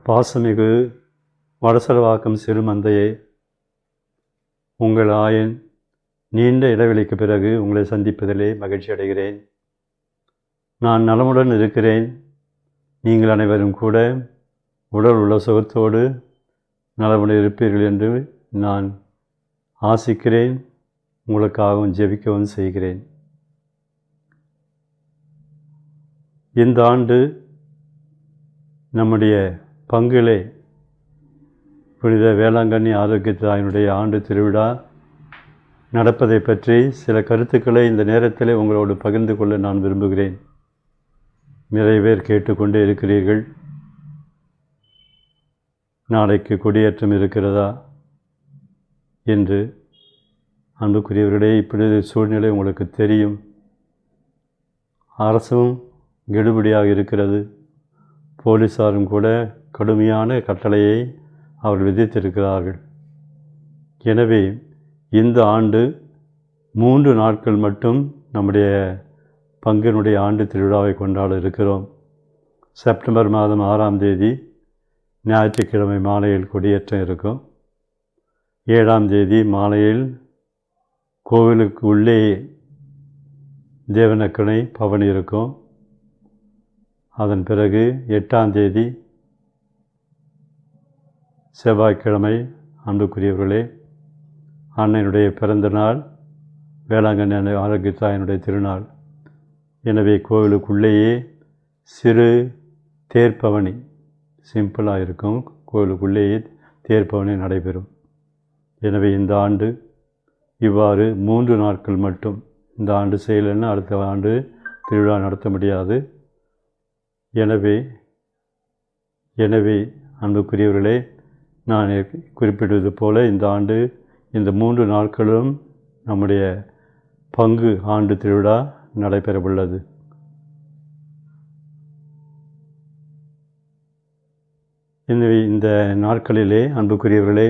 பாசமிகு வடசரவாக்கம் சிறுமந்தையே உங்கள் ஆயன் நீண்ட இடைவெளிக்கு பிறகு உங்களை சந்திப்பதிலே மகிழ்ச்சி அடைகிறேன் நான் நலமுடன் இருக்கிறேன் நீங்கள் அனைவரும் கூட உடல் உள்ள சுகத்தோடு நலமுடன் இருப்பீர்கள் என்று நான் ஆசிக்கிறேன் உங்களுக்காகவும் ஜெபிக்கவும் செய்கிறேன் இந்த ஆண்டு நம்முடைய பங்கிலே புனித வேளாங்கண்ணி ஆரோக்கிய தாயினுடைய ஆண்டு திருவிழா நடப்பதை பற்றி சில கருத்துக்களை இந்த நேரத்தில் உங்களோடு பகிர்ந்து கொள்ள நான் விரும்புகிறேன் நிறைய பேர் கேட்டுக்கொண்டே இருக்கிறீர்கள் நாளைக்கு கொடியேற்றம் இருக்கிறதா என்று அன்புக்குரியவர்களே இப்பொழுது சூழ்நிலை உங்களுக்கு தெரியும் அரசும் கெடுபிடியாக இருக்கிறது போலீஸாரும் கூட கடுமையான கட்டளையை அவர்கள் விதித்திருக்கிறார்கள் எனவே இந்த ஆண்டு மூன்று நாட்கள் மட்டும் நம்முடைய பங்கினுடைய ஆண்டு திருவிழாவை கொண்டாட இருக்கிறோம் செப்டம்பர் மாதம் ஆறாம் தேதி ஞாயிற்றுக்கிழமை மாலையில் கொடியேற்றம் இருக்கும் ஏழாம் தேதி மாலையில் கோவிலுக்கு உள்ளே தேவனக்கணை பவனி இருக்கும் அதன் பிறகு எட்டாம் தேதி செவ்வாய்க்கிழமை அன்புக்குரியவர்களே அன்னையினுடைய பிறந்த நாள் வேளாங்கண்ணி அன்னை ஆரோக்கிய தாயினுடைய திருநாள் எனவே கோவிலுக்குள்ளேயே சிறு தேர்ப்பவனி சிம்பிளாக இருக்கும் கோவிலுக்குள்ளேயே தேர்ப்பவனி நடைபெறும் எனவே இந்த ஆண்டு இவ்வாறு மூன்று நாட்கள் மட்டும் இந்த ஆண்டு செய்யலைன்னா அடுத்த ஆண்டு திருவிழா நடத்த முடியாது எனவே எனவே அன்புக்குரியவர்களே நான் குறிப்பிட்டது போல இந்த ஆண்டு இந்த மூன்று நாட்களும் நம்முடைய பங்கு ஆண்டு திருவிழா நடைபெறவுள்ளது எனவே இந்த நாட்களிலே அன்புக்குரியவர்களே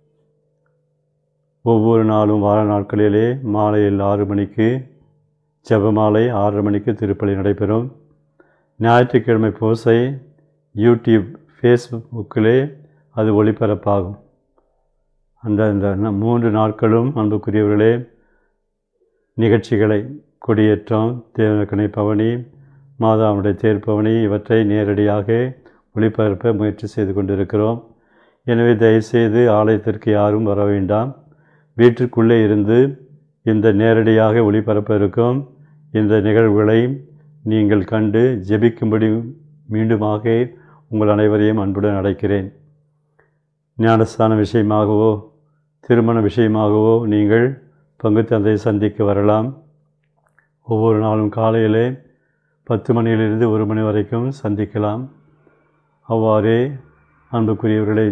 ஒவ்வொரு நாளும் வார நாட்களிலே மாலையில் ஆறு மணிக்கு ஜெபமாலை ஆறரை மணிக்கு திருப்பலி நடைபெறும் ஞாயிற்றுக்கிழமை பூசை யூடியூப் ஃபேஸ்புக்கிலே அது ஒளிபரப்பாகும் அந்த அந்த மூன்று நாட்களும் அன்புக்குரியவர்களே நிகழ்ச்சிகளை கொடியேற்றம் தேவனக்கணை பவனி மாதாவுடைய தேர்ப்பவனி இவற்றை நேரடியாக ஒளிபரப்ப முயற்சி செய்து கொண்டிருக்கிறோம் எனவே தயவுசெய்து ஆலயத்திற்கு யாரும் வர வேண்டாம் வீட்டிற்குள்ளே இருந்து இந்த நேரடியாக ஒளிபரப்ப இருக்கும் இந்த நிகழ்வுகளை நீங்கள் கண்டு ஜெபிக்கும்படி மீண்டுமாக உங்கள் அனைவரையும் அன்புடன் அழைக்கிறேன் ஞானஸ்தான விஷயமாகவோ திருமண விஷயமாகவோ நீங்கள் பங்கு தந்தையை சந்திக்க வரலாம் ஒவ்வொரு நாளும் காலையிலே பத்து மணியிலிருந்து ஒரு மணி வரைக்கும் சந்திக்கலாம் அவ்வாறே அன்புக்குரியவர்களை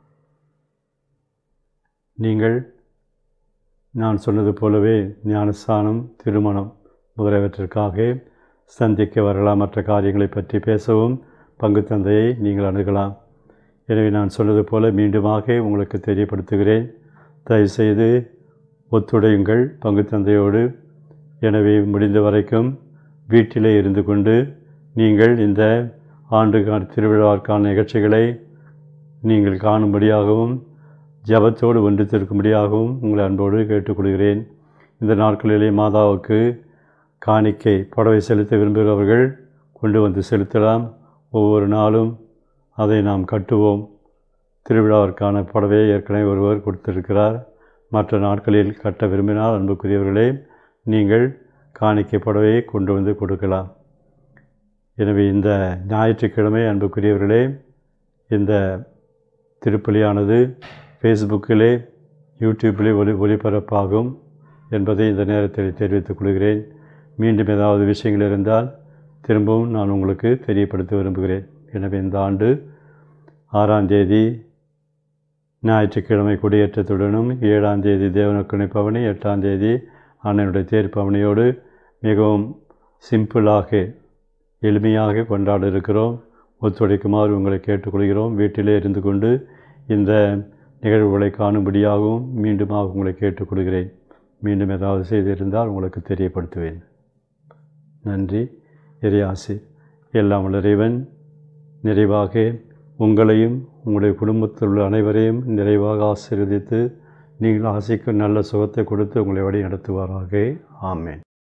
நீங்கள் நான் சொன்னது போலவே ஞானஸ்தானம் திருமணம் முதலியவற்றிற்காக சந்திக்க வரலாம் மற்ற காரியங்களை பற்றி பேசவும் பங்கு தந்தையை நீங்கள் அணுகலாம் எனவே நான் சொன்னது போல மீண்டுமாக உங்களுக்கு தெரியப்படுத்துகிறேன் தயவுசெய்து ஒத்துழையுங்கள் பங்கு தந்தையோடு எனவே முடிந்த வரைக்கும் வீட்டிலே இருந்து கொண்டு நீங்கள் இந்த ஆண்டுக்கான திருவிழாவிற்கான நிகழ்ச்சிகளை நீங்கள் காணும்படியாகவும் ஜபத்தோடு ஒன்று திருக்கும்படியாகவும் உங்களை அன்போடு கேட்டுக்கொள்கிறேன் இந்த நாட்களிலே மாதாவுக்கு காணிக்கை புடவை செலுத்த விரும்புகிறவர்கள் கொண்டு வந்து செலுத்தலாம் ஒவ்வொரு நாளும் அதை நாம் கட்டுவோம் திருவிழாவிற்கான புடவையை ஏற்கனவே ஒருவர் கொடுத்திருக்கிறார் மற்ற நாட்களில் கட்ட விரும்பினால் அன்புக்குரியவர்களே நீங்கள் காணிக்கை புடவையை கொண்டு வந்து கொடுக்கலாம் எனவே இந்த ஞாயிற்றுக்கிழமை அன்புக்குரியவர்களே இந்த திருப்பலியானது ஃபேஸ்புக்கிலே யூடியூப்பிலே ஒளி ஒளிபரப்பாகும் என்பதை இந்த நேரத்தில் தெரிவித்துக் கொள்கிறேன் மீண்டும் ஏதாவது விஷயங்கள் இருந்தால் திரும்பவும் நான் உங்களுக்கு தெரியப்படுத்த விரும்புகிறேன் எனவே இந்த ஆண்டு ஆறாம் தேதி ஞாயிற்றுக்கிழமை கொடியேற்றத்துடனும் ஏழாம் தேதி தேவனக்கணை பவனி எட்டாம் தேதி அண்ணனுடைய தேர் பவனியோடு மிகவும் சிம்பிளாக எளிமையாக கொண்டாட இருக்கிறோம் ஒத்துழைக்குமாறு உங்களை கேட்டுக்கொள்கிறோம் வீட்டிலே இருந்து கொண்டு இந்த நிகழ்வுகளை காணும்படியாகவும் மீண்டுமாக உங்களை கேட்டுக்கொள்கிறேன் மீண்டும் ஏதாவது செய்திருந்தால் உங்களுக்கு தெரியப்படுத்துவேன் நன்றி இறையாசி எல்லாம் வல்ல இறைவன் நிறைவாக உங்களையும் உங்களுடைய குடும்பத்தில் உள்ள அனைவரையும் நிறைவாக ஆசீர்வதித்து நீங்கள் ஆசைக்கு நல்ல சுகத்தை கொடுத்து உங்களை வழி நடத்துவாராக ஆமேன்